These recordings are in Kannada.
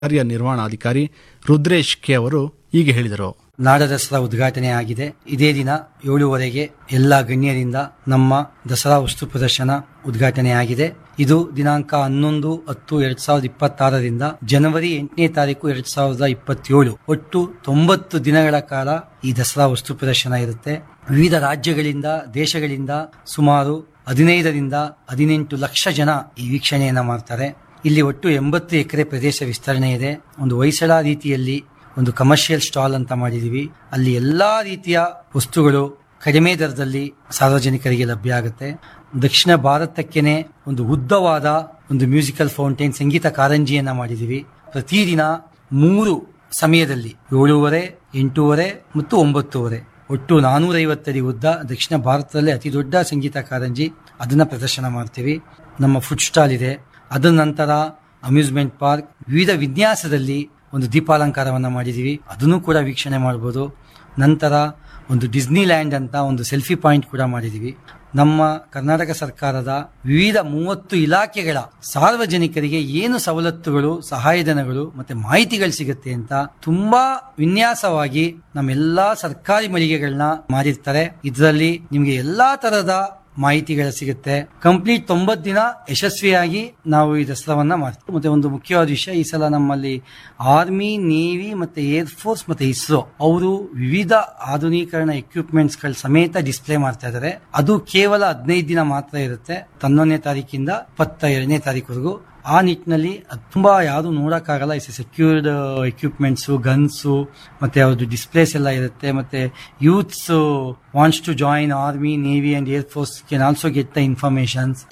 ಕಾರ್ಯನಿರ್ವಹಣಾಧಿಕಾರಿ ರುದ್ರೇಶ್ ಕೆ ಅವರು ಹೀಗೆ ಹೇಳಿದರು ನಾಡ ದಸರಾ ಉದ್ಘಾಟನೆ ಆಗಿದೆ ಇದೇ ದಿನ ಏಳುವರೆಗೆ ಎಲ್ಲ ಗಣ್ಯರಿಂದ ನಮ್ಮ ದಸರಾ ವಸ್ತು ಪ್ರದರ್ಶನ ಉದ್ಘಾಟನೆ ಆಗಿದೆ ಇದು ದಿನಾಂಕ ಹನ್ನೊಂದು ಹತ್ತು ಎರಡ್ ಸಾವಿರದ ಇಪ್ಪತ್ತಾರರಿಂದ ಜನವರಿ ಎಂಟನೇ ತಾರೀಕು ಎರಡ್ ಸಾವಿರದ ಇಪ್ಪತ್ತೇಳು ಒಟ್ಟು ತೊಂಬತ್ತು ದಿನಗಳ ಕಾಲ ಈ ದಸರಾ ವಸ್ತು ಪ್ರದರ್ಶನ ಇರುತ್ತೆ ವಿವಿಧ ರಾಜ್ಯಗಳಿಂದ ದೇಶಗಳಿಂದ ಸುಮಾರು ಹದಿನೈದರಿಂದ ಹದಿನೆಂಟು ಲಕ್ಷ ಜನ ಈ ವೀಕ್ಷಣೆಯನ್ನ ಮಾಡ್ತಾರೆ ಇಲ್ಲಿ ಒಟ್ಟು ಎಂಬತ್ತು ಎಕರೆ ಪ್ರದೇಶ ವಿಸ್ತರಣೆ ಇದೆ ಒಂದು ಹೊಯ್ಸಳ ರೀತಿಯಲ್ಲಿ ಒಂದು ಕಮರ್ಷಿಯಲ್ ಸ್ಟಾಲ್ ಅಂತ ಮಾಡಿದೀವಿ ಅಲ್ಲಿ ಎಲ್ಲಾ ರೀತಿಯ ವಸ್ತುಗಳು ಕಡಿಮೆ ದರದಲ್ಲಿ ಸಾರ್ವಜನಿಕರಿಗೆ ಲಭ್ಯ ಆಗುತ್ತೆ ದಕ್ಷಿಣ ಭಾರತಕ್ಕೇನೆ ಒಂದು ಉದ್ದವಾದ ಒಂದು ಮ್ಯೂಸಿಕಲ್ ಫೌಂಟೇನ್ ಸಂಗೀತ ಕಾರಂಜಿಯನ್ನ ಮಾಡಿದೀವಿ ಪ್ರತಿದಿನ ಮೂರು ಸಮಯದಲ್ಲಿ ಏಳೂವರೆ ಎಂಟೂವರೆ ಮತ್ತು ಒಂಬತ್ತೂವರೆ ಒಟ್ಟು ನಾನೂರೈವತ್ತಡಿ ಉದ್ದ ದಕ್ಷಿಣ ಭಾರತದಲ್ಲೇ ಅತಿ ದೊಡ್ಡ ಸಂಗೀತ ಕಾರಂಜಿ ಅದನ್ನ ಪ್ರದರ್ಶನ ಮಾಡ್ತೀವಿ ನಮ್ಮ ಫುಡ್ ಸ್ಟಾಲ್ ಇದೆ ಅದರ ನಂತರ ಅಮ್ಯೂಸ್ಮೆಂಟ್ ಪಾರ್ಕ್ ವಿವಿಧ ವಿನ್ಯಾಸದಲ್ಲಿ ಒಂದು ದೀಪಾಲಂಕಾರವನ್ನ ಮಾಡಿದೀವಿ ಅದನ್ನು ಕೂಡ ವೀಕ್ಷಣೆ ಮಾಡಬಹುದು ನಂತರ ಒಂದು ಡಿಸ್ನಿ ಲ್ಯಾಂಡ್ ಅಂತ ಒಂದು ಸೆಲ್ಫಿ ಪಾಯಿಂಟ್ ಕೂಡ ಮಾಡಿದೀವಿ ನಮ್ಮ ಕರ್ನಾಟಕ ಸರ್ಕಾರದ ವಿವಿಧ ಮೂವತ್ತು ಇಲಾಖೆಗಳ ಸಾರ್ವಜನಿಕರಿಗೆ ಏನು ಸವಲತ್ತುಗಳು ಸಹಾಯಧನಗಳು ಮತ್ತೆ ಮಾಹಿತಿಗಳು ಸಿಗುತ್ತೆ ಅಂತ ತುಂಬಾ ವಿನ್ಯಾಸವಾಗಿ ನಮ್ಮೆಲ್ಲಾ ಸರ್ಕಾರಿ ಮಳಿಗೆಗಳನ್ನ ಮಾಡಿರ್ತಾರೆ ಇದರಲ್ಲಿ ನಿಮಗೆ ಎಲ್ಲಾ ತರಹದ ಮಾಹಿತಿಗಳು ಸಿಗುತ್ತೆ ಕಂಪ್ಲೀಟ್ ತೊಂಬತ್ತು ದಿನ ಯಶಸ್ವಿಯಾಗಿ ನಾವು ಈ ದಸರಾವನ್ನ ಮಾಡ್ತೀವಿ ಮತ್ತೆ ಒಂದು ಮುಖ್ಯವಾದ ವಿಷಯ ಈ ಸಲ ನಮ್ಮಲ್ಲಿ ಆರ್ಮಿ ನೇವಿ ಮತ್ತೆ ಏರ್ ಫೋರ್ಸ್ ಮತ್ತೆ ಇಸ್ರೋ ಅವರು ವಿವಿಧ ಆಧುನೀಕರಣ ಎಕ್ವಿಪ್ಮೆಂಟ್ಸ್ ಗಳ ಸಮೇತ ಡಿಸ್ಪ್ಲೇ ಮಾಡ್ತಾ ಇದ್ದಾರೆ ಅದು ಕೇವಲ ಹದಿನೈದು ದಿನ ಮಾತ್ರ ಇರುತ್ತೆ ಹನ್ನೊಂದನೇ ತಾರೀಕಿಂದ ಇಪ್ಪತ್ತ ಎರಡನೇ ತಾರೀಕುವರೆಗೂ ಆ ನಿಟ್ಟಿನಲ್ಲಿ ಅದ್ ತುಂಬಾ ಯಾವುದು ನೋಡಕ್ಕಾಗಲ್ಲ ಇಸ್ ಸೆಕ್ಯೂರ್ಡ್ ಎಕ್ವಿಪ್ಮೆಂಟ್ಸ್ ಗನ್ಸು ಮತ್ತೆ ಅವ್ರದ್ದು ಡಿಸ್ಪ್ಲೇಸ್ ಎಲ್ಲ ಇರುತ್ತೆ ಮತ್ತೆ youths wants to join army navy and air force can also get the informations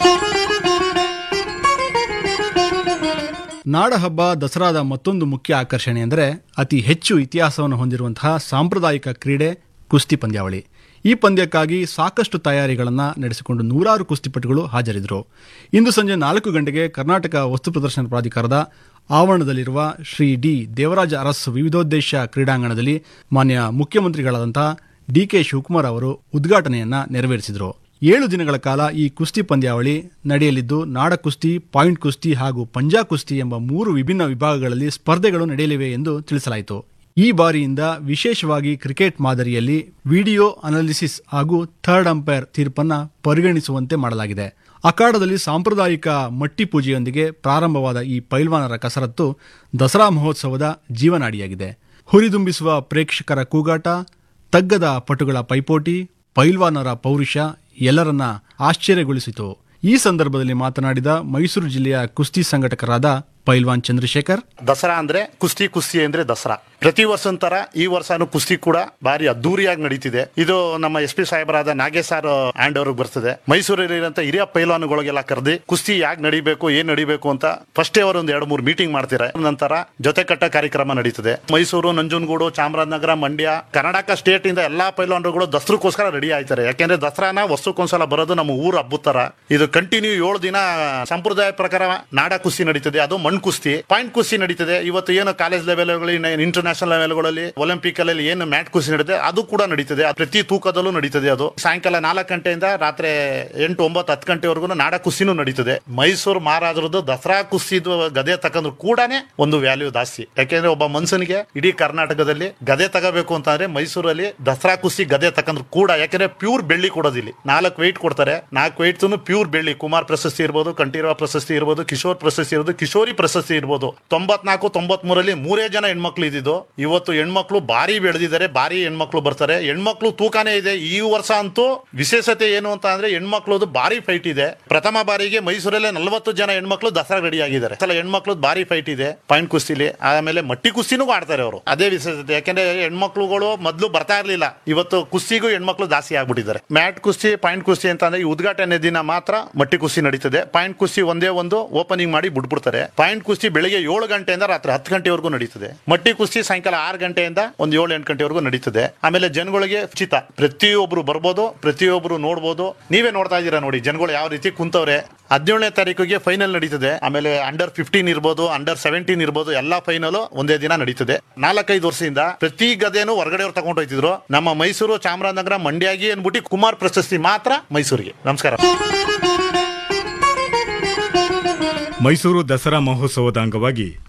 ನಾಡಹಬ್ಬ ದಸರಾದ ಮತ್ತೊಂದು ಮುಖ್ಯ ಆಕರ್ಷಣೆ ಎಂದರೆ ಅತಿ ಹೆಚ್ಚು ಇತಿಹಾಸವನ್ನು ಹೊಂದಿರುವಂತಹ ಸಾಂಪ್ರದಾಯಿಕ ಕ್ರೀಡೆ ಕುಸ್ತಿ ಪಂದ್ಯಾವಳಿ ಈ ಪಂದ್ಯಕ್ಕಾಗಿ ಸಾಕಷ್ಟು ತಯಾರಿಗಳನ್ನು ನಡೆಸಿಕೊಂಡು ನೂರಾರು ಕುಸ್ತಿಪಟುಗಳು ಹಾಜರಿದ್ದರು ಇಂದು ಸಂಜೆ ನಾಲ್ಕು ಗಂಟೆಗೆ ಕರ್ನಾಟಕ ವಸ್ತು ಪ್ರದರ್ಶನ ಪ್ರಾಧಿಕಾರದ ಆವರಣದಲ್ಲಿರುವ ಶ್ರೀ ಡಿ ದೇವರಾಜ ಅರಸ್ ವಿವಿಧೋದ್ದೇಶ ಕ್ರೀಡಾಂಗಣದಲ್ಲಿ ಮಾನ್ಯ ಮುಖ್ಯಮಂತ್ರಿಗಳಾದಂತಹ ಡಿಕೆ ಶಿವಕುಮಾರ್ ಅವರು ಉದ್ಘಾಟನೆಯನ್ನ ನೆರವೇರಿಸಿದರು ಏಳು ದಿನಗಳ ಕಾಲ ಈ ಕುಸ್ತಿ ಪಂದ್ಯಾವಳಿ ನಡೆಯಲಿದ್ದು ನಾಡ ಕುಸ್ತಿ ಪಾಯಿಂಟ್ ಕುಸ್ತಿ ಹಾಗೂ ಪಂಜಾ ಕುಸ್ತಿ ಎಂಬ ಮೂರು ವಿಭಿನ್ನ ವಿಭಾಗಗಳಲ್ಲಿ ಸ್ಪರ್ಧೆಗಳು ನಡೆಯಲಿವೆ ಎಂದು ತಿಳಿಸಲಾಯಿತು ಈ ಬಾರಿಯಿಂದ ವಿಶೇಷವಾಗಿ ಕ್ರಿಕೆಟ್ ಮಾದರಿಯಲ್ಲಿ ವಿಡಿಯೋ ಅನಾಲಿಸಿಸ್ ಹಾಗೂ ಥರ್ಡ್ ಅಂಪೈರ್ ತೀರ್ಪನ್ನ ಪರಿಗಣಿಸುವಂತೆ ಮಾಡಲಾಗಿದೆ ಅಖಾಡದಲ್ಲಿ ಸಾಂಪ್ರದಾಯಿಕ ಮಟ್ಟಿ ಪೂಜೆಯೊಂದಿಗೆ ಪ್ರಾರಂಭವಾದ ಈ ಪೈಲ್ವಾನರ ಕಸರತ್ತು ದಸರಾ ಮಹೋತ್ಸವದ ಜೀವನಾಡಿಯಾಗಿದೆ ಹುರಿದುಂಬಿಸುವ ಪ್ರೇಕ್ಷಕರ ಕೂಗಾಟ ತಗ್ಗದ ಪಟುಗಳ ಪೈಪೋಟಿ ಪೈಲ್ವಾನರ ಪೌರುಷ ಎಲ್ಲರನ್ನ ಆಶ್ಚರ್ಯಗೊಳಿಸಿತು ಈ ಸಂದರ್ಭದಲ್ಲಿ ಮಾತನಾಡಿದ ಮೈಸೂರು ಜಿಲ್ಲೆಯ ಕುಸ್ತಿ ಸಂಘಟಕರಾದ ಪೈಲ್ವಾನ್ ಚಂದ್ರಶೇಖರ್ ದಸರಾ ಅಂದ್ರೆ ಕುಸ್ತಿ ಕುಸ್ತಿ ಅಂದ್ರೆ ದಸರಾ ಪ್ರತಿ ವರ್ಷ ತರ ಈ ವರ್ಷನೂ ಕುಸ್ತಿ ಕೂಡ ಬಾರಿ ಅದ್ದೂರಿಯಾಗಿ ನಡೀತಿದೆ ಇದು ನಮ್ಮ ಎಸ್ ಪಿ ಸಾಹೇಬರಾದ ನಾಗೇಶ್ ಸರ್ ಹ್ಯಾಂಡ್ ಓವರ್ ಬರ್ತದೆ ಮೈಸೂರಲ್ಲಿರುವಂತ ಹಿರಿಯ ಪೈಲಾನುಗಳಿಗೆಲ್ಲ ಕರೆದಿ ಕುಸ್ತಿ ಯಾಕೆ ನಡಿಬೇಕು ಏನ್ ನಡಿಬೇಕು ಅಂತ ಫಸ್ಟ್ ಅವರು ಒಂದು ಎರಡು ಮೂರು ಮೀಟಿಂಗ್ ಮಾಡ್ತಾರೆ ನಂತರ ಜೊತೆ ಕಟ್ಟ ಕಾರ್ಯಕ್ರಮ ನಡೀತದೆ ಮೈಸೂರು ನಂಜನಗೂಡು ಚಾಮರಾಜನಗರ ಮಂಡ್ಯ ಕರ್ನಾಟಕ ಸ್ಟೇಟ್ ಇಂದ ಎಲ್ಲಾ ಪೈಲಾನುಗಳು ದಸರಕ್ಕೋಸ್ಕರ ರೆಡಿ ಆಯ್ತಾರೆ ಯಾಕೆಂದ್ರೆ ದಸರಾನ ವರ್ಷಕ್ಕೊಂದ್ಸಲ ಬರೋದು ನಮ್ಮ ಊರು ಹಬ್ಬದ ತರ ಇದು ಕಂಟಿನ್ಯೂ ಏಳು ದಿನ ಸಂಪ್ರದಾಯ ಪ್ರಕಾರ ನಾಡ ಕುಸ್ತಿ ನಡೀತದೆ ಅದು ಮಣ್ ಕುಸ್ತಿ ಪಾಯಿಂಟ್ ಕುಸ್ತಿ ನಡೀತದೆ ಇವತ್ತು ಏನು ಕಾಲೇಜ್ ಲೆವೆಲ್ ಇಂಟರ್ನ್ಯಾಷನಲ್ ಲೆವೆಲ್ಗಳಲ್ಲಿ ಒಲಿಂಪಿಕ್ ಅಲ್ಲಿ ಏನು ಮ್ಯಾಟ್ ಕುಸ್ತಿ ನಡೀತದೆ ಅದು ಕೂಡ ನಡೀತದೆ ಅದು ಪ್ರತಿ ತೂಕದಲ್ಲೂ ನಡೀತದೆ ಅದು ಸಾಯಂಕಾಲ ನಾಲ್ಕು ಗಂಟೆಯಿಂದ ರಾತ್ರಿ ಎಂಟು ಒಂಬತ್ತು ಹತ್ತು ಗಂಟೆವರೆಗೂ ನಾಡ ಕುಸ್ತಿನೂ ನಡೀತದೆ ಮೈಸೂರು ಮಹಾರಾಜರದ್ದು ದಸರಾ ಕುಸ್ತಿದು ಗದೆ ತಕಂದ್ರು ಕೂಡಾನೇ ಒಂದು ವ್ಯಾಲ್ಯೂ ಜಾಸ್ತಿ ಯಾಕೆಂದ್ರೆ ಒಬ್ಬ ಮನುಷ್ಯನಿಗೆ ಇಡೀ ಕರ್ನಾಟಕದಲ್ಲಿ ಗದೆ ತಗೋಬೇಕು ಅಂತಂದ್ರೆ ಮೈಸೂರಲ್ಲಿ ದಸರಾ ಕುಸ್ತಿ ಗದೆ ತಕಂದ್ರು ಕೂಡ ಯಾಕೆಂದ್ರೆ ಪ್ಯೂರ್ ಬೆಳ್ಳಿ ಕೊಡೋದಿಲ್ಲ ನಾಲ್ಕು ವೆಯ್ಟ್ ಕೊಡ್ತಾರೆ ನಾಲ್ಕು ವೆಯ್ಟ್ ಪ್ಯೂರ್ ಬೆಳ್ಳಿ ಕುಮಾರ್ ಪ್ರಶಸ್ತಿ ಇರ್ಬೋದು ಕಂಠೀರವ ಪ್ರಶಸ್ತಿ ಇರ್ಬೋದು ಕಿಶೋರ್ ಪ್ರಶಸ್ತಿ ಇರ್ಬೋದು ಕಿಶೋರಿ ಪ್ರಶಸ್ತಿ ಇರ್ಬೋದು ತೊಂಬತ್ನಾಲ್ಕು ತೊಂಬತ್ ಮೂರಲ್ಲಿ ಮೂರೇ ಜನ ಹೆಣ್ಮಕ್ಳು ಇದ್ದಿದ್ದು ಇವತ್ತು ಹೆಣ್ಮಕ್ಳು ಭಾರಿ ಬೆಳೆದಿದ್ದಾರೆ ಭಾರಿ ಹೆಣ್ಮಕ್ಳು ಬರ್ತಾರೆ ಹೆಣ್ಮಕ್ಳು ತೂಕಾನೇ ಇದೆ ಈ ವರ್ಷ ಅಂತೂ ವಿಶೇಷತೆ ಏನು ಅಂತ ಅಂದ್ರೆ ಹೆಣ್ಮಕ್ಳದು ಭಾರಿ ಫೈಟ್ ಇದೆ ಪ್ರಥಮ ಬಾರಿಗೆ ಮೈಸೂರಲ್ಲೇ ನಲವತ್ತು ಜನ ಹೆಣ್ಮಕ್ಳು ದಸರಾ ರೆಡಿ ಆಗಿದ್ದಾರೆ ಸಲ ಹೆಣ್ಮಕ್ಳು ಭಾರಿ ಫೈಟ್ ಇದೆ ಪಾಯಿಂಟ್ ಕುಸ್ತಿಲಿ ಆಮೇಲೆ ಮಟ್ಟಿ ಕುಸ್ತಿನೂ ಆಡ್ತಾರೆ ಅವರು ಅದೇ ವಿಶೇಷತೆ ಯಾಕೆಂದ್ರೆ ಹೆಣ್ಮಕ್ಳುಗಳು ಮೊದಲು ಬರ್ತಾ ಇರ್ಲಿಲ್ಲ ಇವತ್ತು ಕುಸ್ತಿಗೂ ಹೆಣ್ಮಕ್ಳು ಜಾಸ್ತಿ ಆಗ್ಬಿಟ್ಟಿದ್ದಾರೆ ಮ್ಯಾಟ್ ಕುಸ್ತಿ ಪಾಯಿಂಟ್ ಕುಸ್ತಿ ಅಂತ ಅಂದ್ರೆ ಈ ಉದ್ಘಾಟನೆ ದಿನ ಮಾತ್ರ ಮಟ್ಟಿ ಕುಸ್ತಿ ನಡೀತದೆ ಪಾಯಿಂಟ್ ಕುಸ್ತಿ ಒಂದೇ ಒಂದು ಓಪನಿಂಗ್ ಮಾಡಿ ಬಿಟ್ಬಿಡ್ತಾರೆ ಪಾಯಿಂಟ್ ಕುಸ್ತಿ ಬೆಳಿಗ್ಗೆ ಏಳು ಗಂಟೆಯಿಂದ ರಾತ್ರಿ ಹತ್ತು ಗಂಟೆವರೆಗೂ ನಡೀತದೆ ಮಟ್ಟಿ ಕುಸ್ತಿ ಸಾಯಂಕಾಲ ಆರು ಗಂಟೆಯಿಂದ ಒಂದು ಏಳು ಎಂಟು ಗಂಟೆವರೆಗೂ ನಡೀತದೆ ಆಮೇಲೆ ಜನಗಳಿಗೆ ಉಚಿತ ಪ್ರತಿಯೊಬ್ರು ಬರ್ಬೋದು ಪ್ರತಿಯೊಬ್ರು ನೋಡ್ಬೋದು ನೀವೇ ನೋಡ್ತಾ ಇದ್ದೀರಾ ನೋಡಿ ಜನಗಳು ಯಾವ ರೀತಿ ಕುಂತವ್ರೆ ಹದಿನೇಳನೇ ತಾರೀಕಿಗೆ ಫೈನಲ್ ನಡೀತದೆ ಆಮೇಲೆ ಅಂಡರ್ ಫಿಫ್ಟೀನ್ ಇರ್ಬೋದು ಅಂಡರ್ ಸೆವೆಂಟೀನ್ ಇರ್ಬೋದು ಎಲ್ಲಾ ಫೈನಲ್ ಒಂದೇ ದಿನ ನಡೀತದೆ ನಾಲ್ಕೈದು ವರ್ಷದಿಂದ ಪ್ರತಿ ಗದೆನೂ ಹೊರಗಡೆ ಅವ್ರು ತಗೊಂಡು ಹೋಯ್ತಿದ್ರು ನಮ್ಮ ಮೈಸೂರು ಚಾಮರಾಜನಗರ ಮಂಡ್ಯಾಗಿ ಅನ್ಬಿಟ್ಟು ಕುಮಾರ್ ಪ್ರಶಸ್ತಿ ಮಾತ್ರ ಮೈಸೂರಿಗೆ ನಮಸ್ಕಾರ ಮೈಸೂರು ದಸರಾ ಮಹೋತ್ಸವದ ಅಂಗವಾಗಿ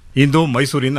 ಇಂದು ಮೈಸೂರಿನ